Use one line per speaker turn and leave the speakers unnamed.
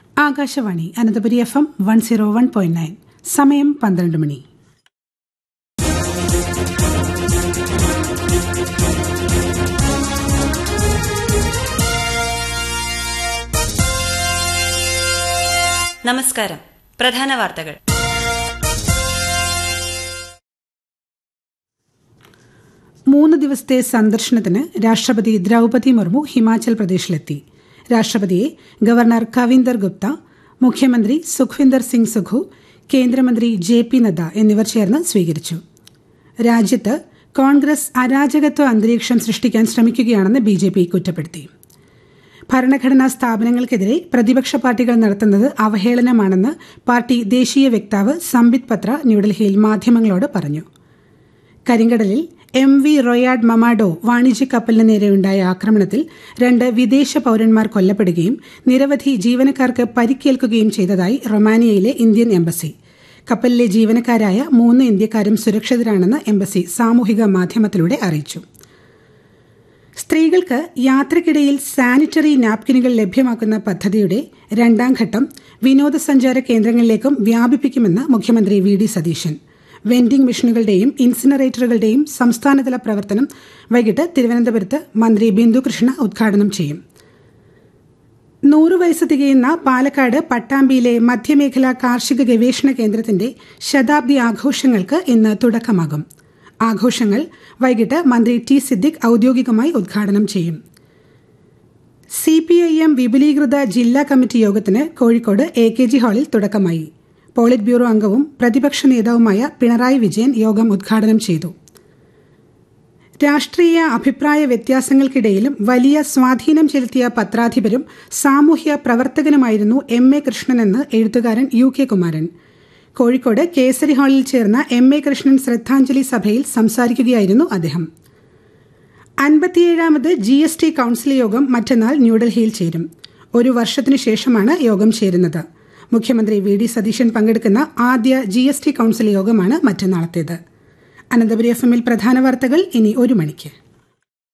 Akashvani Ananthapuri F M one zero one point nine സമയം പന്ത്രണ്ട് മണി
നമസ്കാരം പ്രധാന വാർത്തകൾ
മൂന്ന് ദിവസത്തെ സന്ദർശനത്തിന് രാഷ്ട്രപതി ദ്രൗപതി മുർമു ഹിമാചൽ പ്രദേശിലെത്തി രാഷ്ട്രപതിയെ ഗവർണർ കവിന്ദർ ഗുപ്ത മുഖ്യമന്ത്രി സുഖ്വിന്ദർ സിംഗ് സുഖു കേന്ദ്രമന്ത്രി ജെ പി നദ്ദ എന്നിവർ ചേർന്ന് സ്വീകരിച്ചു രാജ്യത്ത് കോൺഗ്രസ് അരാജകത്വ അന്തരീക്ഷം സൃഷ്ടിക്കാൻ ശ്രമിക്കുകയാണെന്ന് ബി ജെ പി കുറ്റപ്പെടുത്തി ഭരണഘടനാ സ്ഥാപനങ്ങൾക്കെതിരെ പ്രതിപക്ഷ പാർട്ടികൾ നടത്തുന്നത് അവഹേളനമാണെന്ന് പാർട്ടി ദേശീയ വക്താവ് സംബിത് പത്ര ന്യൂഡൽഹിയിൽ മാധ്യമങ്ങളോട് പറഞ്ഞു കരിങ്കടലിൽ എം വി റൊയാഡ് മമാഡോ വാണിജ്യ കപ്പലിന് നേരെയുണ്ടായ ആക്രമണത്തിൽ രണ്ട് വിദേശ പൌരന്മാർ കൊല്ലപ്പെടുകയും നിരവധി ജീവനക്കാർക്ക് പരിക്കേൽക്കുകയും ചെയ്തതായി റൊമാനിയയിലെ ഇന്ത്യൻ എംബസി കപ്പലിലെ ജീവനക്കാരായ മൂന്ന് ഇന്ത്യക്കാരും സുരക്ഷിതരാണെന്ന് എംബസി സാമൂഹിക മാധ്യമത്തിലൂടെ അറിയിച്ചു സ്ത്രീകൾക്ക് യാത്രക്കിടയിൽ സാനിറ്ററി നാപ്കിനുകൾ ലഭ്യമാക്കുന്ന പദ്ധതിയുടെ രണ്ടാം ഘട്ടം വിനോദസഞ്ചാര കേന്ദ്രങ്ങളിലേക്കും വ്യാപിപ്പിക്കുമെന്ന് മുഖ്യമന്ത്രി വി ഡി സതീശൻ വെൻഡിംഗ് മെഷീനുകളുടെയും ഇൻസിനറേറ്ററുകളുടെയും സംസ്ഥാനതല പ്രവർത്തനം വൈകിട്ട് തിരുവനന്തപുരത്ത് മന്ത്രി ബിന്ദു കൃഷ്ണ ഉദ്ഘാടനം ചെയ്യും നൂറു വയസ്സ് തികയുന്ന പാലക്കാട് പട്ടാമ്പിയിലെ മധ്യമേഖലാ കാർഷിക ഗവേഷണ കേന്ദ്രത്തിന്റെ ശതാബ്ദി ആഘോഷങ്ങൾക്ക് ഇന്ന് തുടക്കമാകും ആഘോഷങ്ങൾ വൈകിട്ട് മന്ത്രി ടി സിദ്ദിഖ് ഔദ്യോഗികമായി ഉദ്ഘാടനം ചെയ്യും സി പി ഐ എം വിപുലീകൃത ജില്ലാ കമ്മിറ്റി യോഗത്തിന് കോഴിക്കോട് എ കെ ജി ഹാളിൽ തുടക്കമായി പോളിറ്റ് ബ്യൂറോ അംഗവും പ്രതിപക്ഷ നേതാവുമായ പിണറായി വിജയൻ യോഗം ഉദ്ഘാടനം ചെയ്തു രാഷ്ട്രീയ അഭിപ്രായ വ്യത്യാസങ്ങൾക്കിടയിലും വലിയ സ്വാധീനം ചെലുത്തിയ പത്രാധിപരും സാമൂഹ്യ പ്രവർത്തകനുമായിരുന്നു എം എ കൃഷ്ണനെന്ന് എഴുത്തുകാരൻ യു കെ കുമാരൻ കോഴിക്കോട് കേസരി ഹാളിൽ ചേർന്ന എം എ കൃഷ്ണൻ ശ്രദ്ധാഞ്ജലി സഭയിൽ സംസാരിക്കുകയായിരുന്നു അദ്ദേഹം അൻപത്തിയേഴാമത് ജി എസ് ടി കൌൺസിൽ യോഗം മറ്റന്നാൾ ന്യൂഡൽഹിയിൽ ചേരും ഒരു വർഷത്തിനു ശേഷമാണ് യോഗം ചേരുന്നത് മുഖ്യമന്ത്രി വി ഡി സതീശൻ പങ്കെടുക്കുന്ന ആദ്യ ജി എസ് ടി കൌൺസിൽ യോഗമാണ് മറ്റന്നാളത്തേത് അനന്തപുരി എഫ് എമ്മിൽ പ്രധാന വാർത്തകൾ ഇനി ഒരു മണിക്ക്